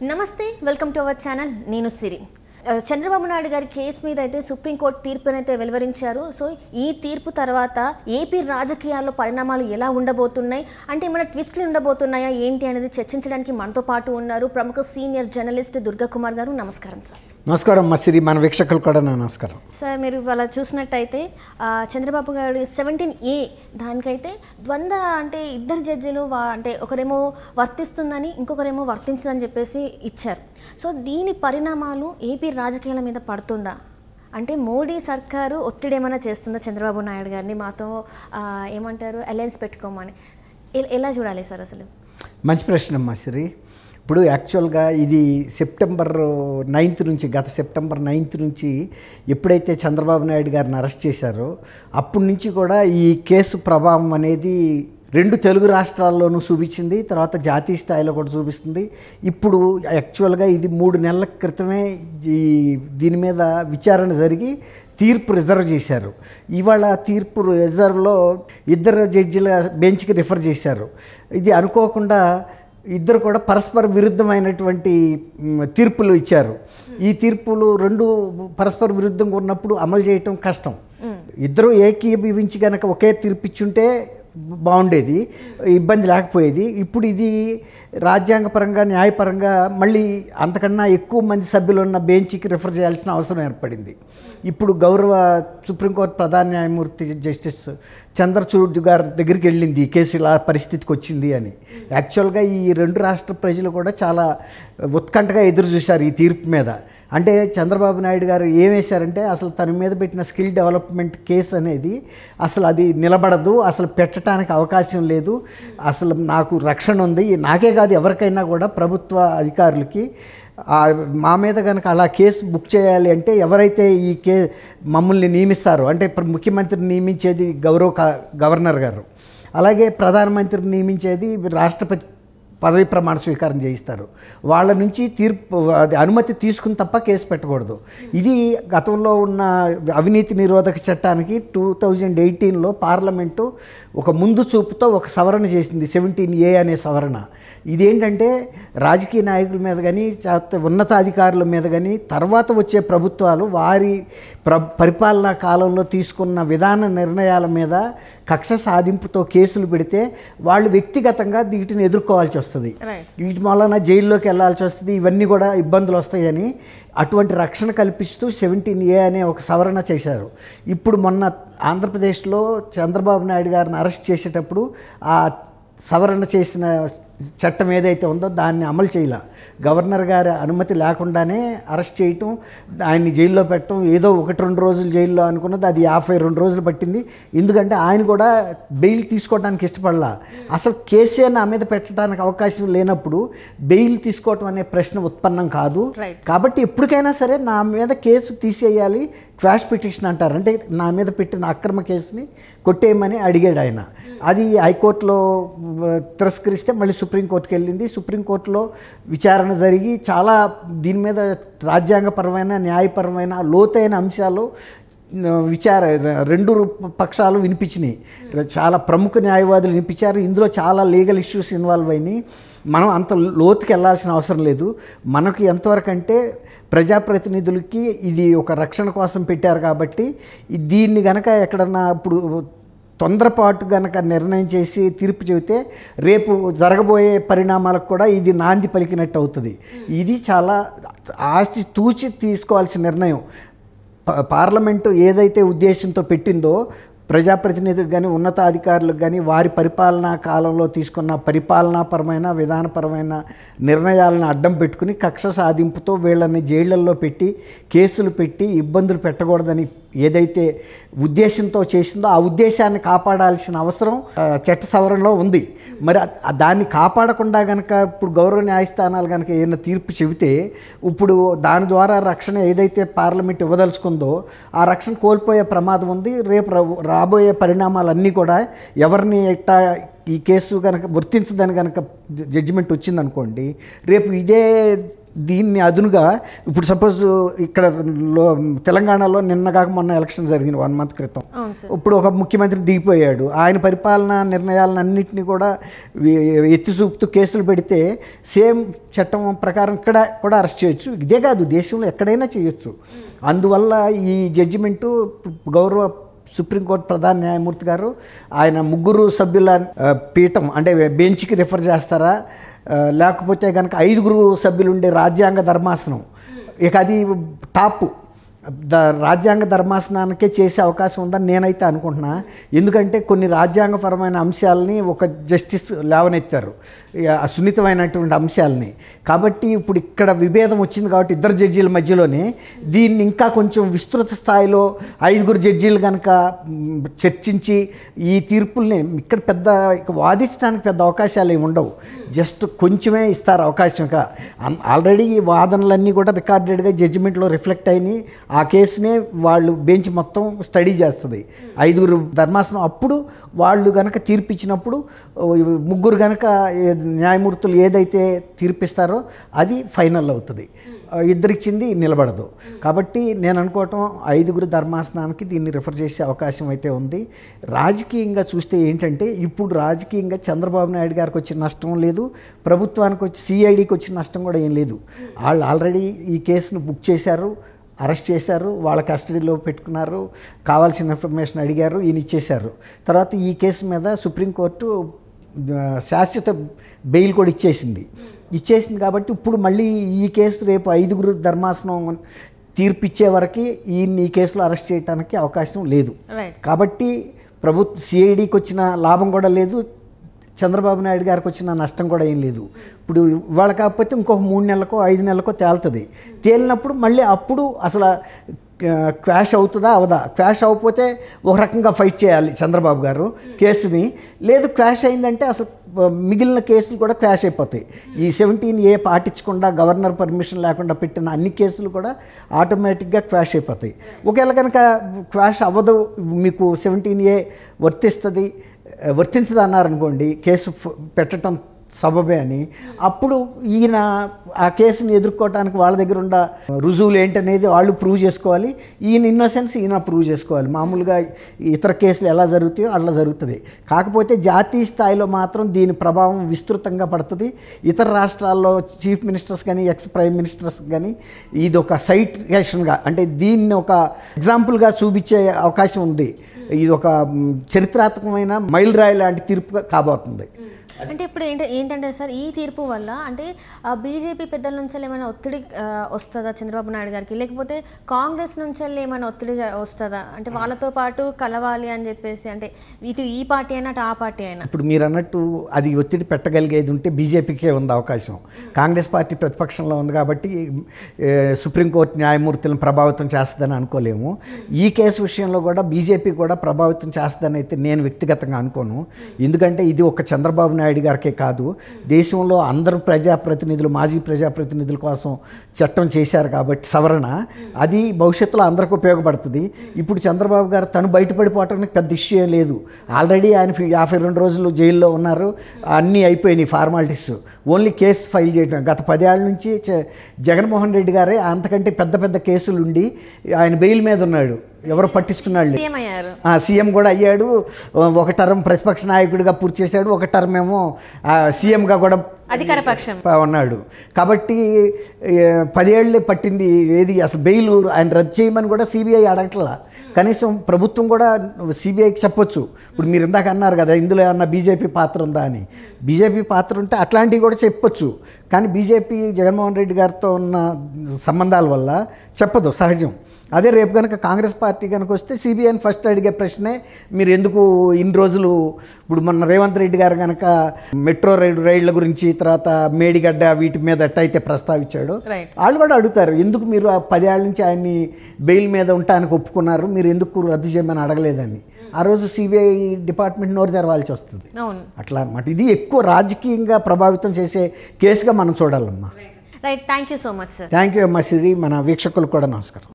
నమస్తే welcome to our channel నేను సిరి ఆ, చంద్రబాబు నాయుడు గారి కేసు మీద అయితే సుప్రీంకోర్టు తీర్పునైతే వెలువరించారు సో ఈ తీర్పు తర్వాత ఏపీ రాజకీయాల్లో పరిణామాలు ఎలా ఉండబోతున్నాయి అంటే ఏమైనా ట్విస్ట్లు ఉండబోతున్నాయా ఏంటి అనేది చర్చించడానికి మనతో పాటు ఉన్నారు ప్రముఖ సీనియర్ జర్నలిస్ట్ దుర్గా కుమార్ గారు నమస్కారం సార్ నమస్కారం మసిరి మన వీక్షకులు కూడా నా నమస్కారం సార్ మీరు ఇవాళ చూసినట్టయితే ఆ, చంద్రబాబు గారి సెవెంటీన్ ఏ దానికైతే ద్వంద్వ అంటే ఇద్దరు జడ్జిలు వా అంటే ఒకరేమో వర్తిస్తుందని ఇంకొకరేమో వర్తించదని చెప్పేసి ఇచ్చారు సో దీని పరిణామాలు ఏపీ రాజకీయాల మీద పడుతుందా అంటే మోడీ సర్కారు ఒత్తిడి ఏమైనా చేస్తుందా చంద్రబాబు నాయుడు గారిని మాతో ఆ, ఏమంటారు అలయన్స్ పెట్టుకోమని ఎ- ఎలా చూడాలి సార్ అసలు మంచి ప్రశ్న అమ్మా సిరి ఇప్పుడు యాక్చువల్గా ఇది సెప్టెంబర్ నైన్త్ నుంచి గత సెప్టెంబర్ నైన్త్ నుంచి ఎప్పుడైతే చంద్రబాబు నాయుడు గారిని అరెస్ట్ చేశారో అప్పటి నుంచి కూడా ఈ కేసు ప్రభావం అనేది రెండు తెలుగు రాష్ట్రాల్లోనూ చూపించింది తర్వాత జాతీయ స్థాయిలో కూడా చూపిస్తుంది ఇప్పుడు యాక్చువల్గా ఇది మూడు నెలల క్రితమే ఈ దీని మీద విచారణ జరిగి తీర్పు రిజర్వ్ చేశారు ఇవాళ తీర్పు రిజర్వ్లో ఇద్దరు జడ్జిల బెంచ్కి రిఫర్ చేశారు ఇది అనుకోకుండా ఇద్దరు కూడా పరస్పర విరుద్ధమైనటువంటి మ్, తీర్పులు ఇచ్చారు ఈ తీర్పులు రెండు పరస్పర విరుద్ధంగా ఉన్నప్పుడు అమలు చేయటం కష్టం ఇద్దరు ఏకీభవించి గనక ఒకే తీర్పు ఇచ్చుంటే బాగుండేది ఇబ్బంది లేకపోయేది ఇప్పుడు ఇది రాజ్యాంగపరంగా న్యాయపరంగా మళ్ళీ అంతకన్నా ఎక్కువ మంది సభ్యులు ఉన్న బెంచ్కి రిఫర్ చేయాల్సిన అవసరం ఏర్పడింది ఇప్పుడు గౌరవ సుప్రీంకోర్టు ప్రధాన న్యాయమూర్తి జస్టిస్ చంద్రచూడ్ గారి దగ్గరికి వెళ్ళింది ఈ కేసు ఇలా పరిస్థితికి వచ్చింది అని యాక్చువల్గా ఈ రెండు రాష్ట్ర ప్రజలు కూడా చాలా ఉత్కంఠగా ఎదురు చూశారు ఈ తీర్పు మీద అంటే చంద్రబాబు నాయుడు గారు ఏం వేశారంటే అసలు తన మీద పెట్టిన స్కిల్ డెవలప్మెంట్ కేసు అనేది అసలు అది నిలబడదు అసలు పెట్టడానికి అవకాశం లేదు అసలు నాకు రక్షణ ఉంది నాకే కాదు ఎవరికైనా కూడా ప్రభుత్వ అధికారులకి ఆ, మా మీద కనుక అలా కేసు బుక్ చేయాలి అంటే ఎవరైతే ఈ కే మమ్మల్ని నియమిస్తారో అంటే ఇప్పుడు ముఖ్యమంత్రిని నియమించేది గౌరవ క- గవర్నర్ గారు అలాగే ప్రధానమంత్రిని నియమించేది రాష్ట్రపతి పదవి ప్రమాణ స్వీకారం చేయిస్తారు వాళ్ళ నుంచి తీర్పు అది అనుమతి తీసుకుని తప్ప కేసు పెట్టకూడదు ఇది గతంలో ఉన్న అవినీతి నిరోధక చట్టానికి టూ థౌజండ్ ఎయిటీన్లో పార్లమెంటు ఒక ముందు చూపుతో ఒక సవరణ చేసింది సెవెంటీన్ ఏ అనే సవరణ ఇదేంటంటే రాజకీయ నాయకుల మీద కానీ ఉన్నతాధికారుల మీద కానీ తర్వాత వచ్చే ప్రభుత్వాలు వారి ప్ర పరిపాలనా కాలంలో తీసుకున్న విధాన నిర్ణయాల మీద కక్ష సాధింపుతో కేసులు పెడితే వాళ్ళు వ్యక్తిగతంగా వీటిని ఎదుర్కోవాల్సి వస్తుంది Right. వీటి వలన జైల్లోకి వెళ్ళాల్సి వస్తుంది ఇవన్నీ కూడా ఇబ్బందులు వస్తాయని అటువంటి రక్షణ కల్పిస్తూ సెవెంటీన్ ఏ అనే ఒక సవరణ చేశారు ఇప్పుడు మొన్న ఆంధ్రప్రదేశ్లో చంద్రబాబు నాయుడు గారిని అరెస్ట్ చేసేటప్పుడు ఆ సవరణ చేసిన చట్టం ఏదైతే ఉందో దాన్ని అమలు చేయాల గవర్నర్ గారి అనుమతి లేకుండానే అరెస్ట్ చేయటం ఆయన్ని జైల్లో పెట్టడం ఏదో ఒకటి రెండు రోజులు జైల్లో అనుకున్నది అది యాభై రెండు రోజులు పట్టింది ఎందుకంటే ఆయన కూడా బెయిల్ తీసుకోవడానికి ఇష్టపడలా అసలు కేసే నా మీద పెట్టడానికి అవకాశం లేనప్పుడు బెయిల్ తీసుకోవటం అనే ప్రశ్న ఉత్పన్నం కాదు Right. కాబట్టి ఎప్పటికైనా సరే నా మీద కేసు తీసేయాలి క్వాష్ పిటిషన్ అంటారు అంటే నా మీద పెట్టిన అక్రమ కేసుని కొట్టేయమని అడిగాడు ఆయన అది హైకోర్టులో ఆ, తిరస్కరిస్తే మళ్ళీ సుప్రీంకోర్టుకి వెళ్ళింది సుప్రీంకోర్టులో విచారణ జరిగి చాలా దీని మీద రాజ్యాంగపరమైన న్యాయపరమైన లోతైన అంశాలు ఆ, విచార రెండు పక్షాలు వినిపించినాయి చాలా ప్రముఖ న్యాయవాదులు వినిపించారు ఇందులో చాలా లీగల్ ఇష్యూస్ ఇన్వాల్వ్ అయినాయి మనం అంత లోతుకి వెళ్ళాల్సిన అవసరం లేదు మనకు ఎంతవరకు అంటే ప్రజాప్రతినిధులకి ఇది ఒక రక్షణ కోసం పెట్టారు కాబట్టి ఈ- దీన్ని గనక ఎక్కడన్నా ఇప్పుడు తొందరపాటు గనక నిర్ణయం చేసి తీర్పు చెబితే రేపు జరగబోయే పరిణామాలకు కూడా ఇది నాంది పలికినట్టు అవుతుంది ఇది చాలా ఆస్తి తూచి తీసుకోవాల్సిన నిర్ణయం ప- పార్లమెంటు ఏదైతే ఉద్దేశంతో పెట్టిందో ప్రజాప్రతినిధులకు కానీ ఉన్నతాధికారులకు కానీ వారి పరిపాలనా కాలంలో తీసుకున్న పరిపాలనాపరమైన విధానపరమైన నిర్ణయాలను అడ్డం పెట్టుకుని కక్ష సాధింపుతో వీళ్ళని జైళ్లలో పెట్టి కేసులు పెట్టి ఇబ్బందులు పెట్టకూడదని ఏదైతే ఉద్దేశంతో చేసిందో ఆ ఉద్దేశాన్ని కాపాడాల్సిన అవసరం ఆ, చట్ట సవరణలో ఉంది మరి ఆ- ఆ దాన్ని కాపాడకుండా గనక ఇప్పుడు గౌరవ న్యాయస్థానాలు కనుక ఏదైనా తీర్పు చెబితే ఇప్పుడు దాని ద్వారా రక్షణ ఏదైతే పార్లమెంట్ ఇవ్వదలుచుకుందో ఆ రక్షణ కోల్పోయే ప్రమాదం ఉంది రేపు రా- రాబోయే పరిణామాలన్నీ కూడా ఎవరిని ఎట్టా ఈ కేసు కనుక వర్తించదని కనుక జడ్జిమెంట్ వచ్చిందనుకోండి రేపు ఇదే దీన్ని అదునుగా ఇప్పుడు సపోజ్ ఇక్కడ లో తెలంగాణలో నిన్న కాక మొన్న ఎలక్షన్ జరిగింది వన్ మంత్ క్రితం అవును సార్ ఇప్పుడు ఒక ముఖ్యమంత్రి దిగిపోయాడు ఆయన పరిపాలన నిర్ణయాలను అన్నింటినీ కూడా వి- ఎత్తి చూపుతూ కేసులు పెడితే సేమ్ చట్టం ప్రకారం ఇక్కడ కూడా అరెస్ట్ చేయొచ్చు ఇదే కాదు దేశంలో ఎక్కడైనా చేయొచ్చు అందువల్ల ఈ జడ్జిమెంటు గౌరవ సుప్రీంకోర్టు ప్రధాన న్యాయమూర్తి గారు ఆయన ముగ్గురు సభ్యుల ఆ, పీఠం అంటే బెంచ్కి రిఫర్ చేస్తారా ఆ, లేకపోతే కనుక ఐదుగురు సభ్యులు ఉండే రాజ్యాంగ ధర్మాసనం ఇక అది టాప్ ద రాజ్యాంగ ధర్మాసనానికే చేసే అవకాశం ఉందని నేనైతే అనుకుంటున్నా ఎందుకంటే కొన్ని రాజ్యాంగపరమైన అంశాలని ఒక జస్టిస్ లేవనెత్తారు ఇక ఆ సున్నితమైనటువంటి అంశాలని కాబట్టి ఇప్పుడు ఇక్కడ విభేదం వచ్చింది కాబట్టి ఇద్దరు జడ్జీల మధ్యలోనే దీన్ని ఇంకా కొంచెం విస్తృత స్థాయిలో ఐదుగురు జడ్జీలు కనుక మ్, చర్చించి ఈ తీర్పుల్ని ఇక్కడ పెద్ద ఇక వాదించడానికి పెద్ద అవకాశాలు ఏమి ఉండవు జస్ట్ కొంచెమే ఇస్తారు అవకాశం ఇక అన్- ఆల్రెడీ ఈ వాదనలన్నీ కూడా రికార్డెడ్గా జడ్జిమెంట్లో రిఫ్లెక్ట్ అయినాయి ఆ కేసునే వాళ్ళు బెంచ్ మొత్తం స్టడీ చేస్తుంది ఐదుగురు ధర్మాసనం అప్పుడు వాళ్ళు గనక తీర్పిచ్చినప్పుడు ఓ, ముగ్గురు గనక ఏ- న్యాయమూర్తులు ఏదైతే తీర్పిస్తారో అది ఫైనల్ అవుతుంది ఆ, ఇద్దరిచ్చింది నిలబడదు కాబట్టి నేను అనుకోవటం ఐదుగురు ధర్మాసనానికి దీన్ని రిఫర్ చేసే అవకాశం అయితే ఉంది రాజకీయంగా చూస్తే ఏంటంటే ఇప్పుడు రాజకీయంగా చంద్రబాబు నాయుడు గారికి వచ్చిన నష్టం లేదు ప్రభుత్వానికి వచ్చి సిఐడికి వచ్చిన నష్టం కూడా ఏం లేదు వాళ్ళు ఆల్రెడీ ఈ కేసును బుక్ చేశారు అరెస్ట్ చేశారు వాళ్ళ కస్టడీలో పెట్టుకున్నారు కావాల్సిన ఇన్ఫర్మేషన్ అడిగారు ఈయన ఇచ్చేశారు తర్వాత ఈ కేసు మీద సుప్రీంకోర్టు ఆ, శాశ్వత బెయిల్ కూడా ఇచ్చేసింది ఇచ్చేసింది కాబట్టి ఇప్పుడు మళ్ళీ ఈ కేసు రేపు ఐదుగురు ధర్మాసనం తీర్పు ఇచ్చే వరకు ఈయన్ని ఈ కేసులో అరెస్ట్ చేయడానికి అవకాశం లేదు రైట్ కాబట్టి ప్రభుత్వ సిఐడికి వచ్చిన లాభం కూడా లేదు చంద్రబాబు నాయుడు గారికి వచ్చిన నష్టం కూడా ఏం లేదు ఇప్పుడు ఇవాళ కాకపోతే ఇంకొక మూడు నెలలకో ఐదు నెలలకో తేలుతుంది తేలినప్పుడు మళ్ళీ అప్పుడు అసలు క్వాష్ అవుతుందా అవదా క్వాష్ అవ్వకపోతే ఒక రకంగా ఫైట్ చేయాలి చంద్రబాబు గారు కేసుని లేదు క్వాష్ అయిందంటే అసలు ఆ, మిగిలిన కేసులు కూడా క్వాష్ అయిపోతాయి ఈ సెవెంటీన్ ఏ పాటించకుండా గవర్నర్ పర్మిషన్ లేకుండా పెట్టిన అన్ని కేసులు కూడా ఆటోమేటిక్గా క్వాష్ అయిపోతాయి ఒకవేళ కనుక క్వాష్ అవ్వదు మీకు సెవెంటీన్ ఏ వర్తిస్తుంది వర్తించదు అన్నారనుకోండి కేసు ఫ్- పెట్టడం సబబే అని అప్పుడు ఈయన ఆ కేసుని ఎదుర్కోవడానికి వాళ్ళ దగ్గర ఉన్న రుజువులు ఏంటనేది వాళ్ళు ప్రూవ్ చేసుకోవాలి ఈయన ఇన్నోసెన్స్ ఈయన ప్రూవ్ చేసుకోవాలి మామూలుగా ఇతర కేసులు ఎలా జరుగుతాయో అట్లా జరుగుతుంది కాకపోతే జాతీయ స్థాయిలో మాత్రం దీని ప్రభావం విస్తృతంగా పడుతుంది ఇతర రాష్ట్రాల్లో చీఫ్ మినిస్టర్స్ కానీ ఎక్స్ ప్రైమ్ మినిస్టర్స్ కానీ ఇది ఒక సైటేషన్గా అంటే దీన్ని ఒక ఎగ్జాంపుల్గా చూపించే అవకాశం ఉంది ఇది ఒక మ్, చరిత్రాత్మకమైన మైలురాయి లాంటి తీర్పు కాబోతుంది అంటే ఇప్పుడు ఏంట ఏంటంటే సార్ ఈ తీర్పు వల్ల అంటే బీజేపీ పెద్దల నుంచి ఏమైనా ఒత్తిడి ఆ, వస్తుందా చంద్రబాబు నాయుడు గారికి లేకపోతే కాంగ్రెస్ నుంచి ఏమైనా ఒత్తిడి జ- వస్తుందా అంటే వాళ్ళతో పాటు కలవాలి అని చెప్పేసి అంటే ఇటు ఈ పార్టీ అయినా అటు ఆ పార్టీ అయినా ఇప్పుడు మీరు అన్నట్టు అది ఒత్తిడి పెట్టగలిగేది ఉంటే బీజేపీకే ఉంది అవకాశం కాంగ్రెస్ పార్టీ ప్రతిపక్షంలో ఉంది కాబట్టి ఏ, సుప్రీంకోర్టు న్యాయమూర్తులను ప్రభావితం చేస్తుందని అనుకోలేము ఈ కేసు విషయంలో కూడా బీజేపీ కూడా ప్రభావితం చేస్తుందని అయితే నేను వ్యక్తిగతంగా అనుకోను ఎందుకంటే ఇది ఒక చంద్రబాబు నాయుడు గారికే కాదు దేశంలో అందరు ప్రజాప్రతినిధులు మాజీ ప్రజాప్రతినిధుల కోసం చట్టం చేశారు కాబట్టి సవరణ అది భవిష్యత్తులో అందరికి ఉపయోగపడుతుంది ఇప్పుడు చంద్రబాబు గారు తను బయటపడిపోవటానికి పెద్ద ఇష్యూ ఏం లేదు ఆల్రెడీ ఆయన ఫి- యాభై రెండు రోజులు జైల్లో ఉన్నారు అన్నీ అయిపోయినాయి ఫార్మాలిటీస్ ఓన్లీ కేసు ఫైల్ చేయడం గత పదేళ్ల నుంచి చ- జగన్మోహన్ రెడ్డి గారే అంతకంటే పెద్ద పెద్ద కేసులు ఉండి ఆయన బెయిల్ మీద ఉన్నాడు ఎవరు పట్టించుకున్నాడు సీఎం అయ్యారు ఆ, సీఎం కూడా అయ్యాడు ఒక టర్మ్ ప్రతిపక్ష నాయకుడిగా పూర్తి చేశాడు ఒక టర్మ్ ఏమో ఆ, సీఎంగా కూడా అధికార పక్షం ప- ఉన్నాడు కాబట్టి ఏ, పదేళ్ళే పట్టింది ఏది అసలు బెయిల్ ఆయన రద్దు చేయమని కూడా సిబిఐ అడగట్లా కనీసం ప్రభుత్వం కూడా సిబిఐకి చెప్పొచ్చు ఇప్పుడు మీరు ఇందాక అన్నారు కదా ఇందులో ఏమన్నా బీజేపీ పాత్ర ఉందా అని బీజేపీ పాత్ర ఉంటే అట్లాంటివి కూడా చెప్పొచ్చు కానీ బీజేపీ జగన్మోహన్ రెడ్డి గారితో ఉన్న సంబంధాల వల్ల చెప్పదు సహజం అదే రేపు కనుక కాంగ్రెస్ పార్టీ కనుక వస్తే సిబిఐని ఫస్ట్ అడిగే ప్రశ్నే మీరు ఎందుకు ఇన్ని రోజులు ఇప్పుడు మొన్న రేవంత్ రెడ్డి గారు కనుక మెట్రో రైలు రైళ్ల గురించి తర్వాత మేడిగడ్డ వీటి మీద ఎట్టయితే ప్రస్తావించాడో Right. వాళ్ళు కూడా అడుగుతారు ఎందుకు మీరు ఆ పదేళ్ల నుంచి ఆయన్ని బెయిల్ మీద ఉండటానికి ఒప్పుకున్నారు మీరు ఎందుకు రద్దు చేయమని అడగలేదని ఆ రోజు సిబిఐ డిపార్ట్మెంట్ నోరు తెరవాల్సి వస్తుంది అవును అట్లా అన్నమాట ఇది ఎక్కువ రాజకీయంగా ప్రభావితం చేసే కేసుగా మనం చూడాలమ్మా right thank you so much sir thank you అమ్మా శ్రీ మన వీక్షకులకు కూడా నమస్కారం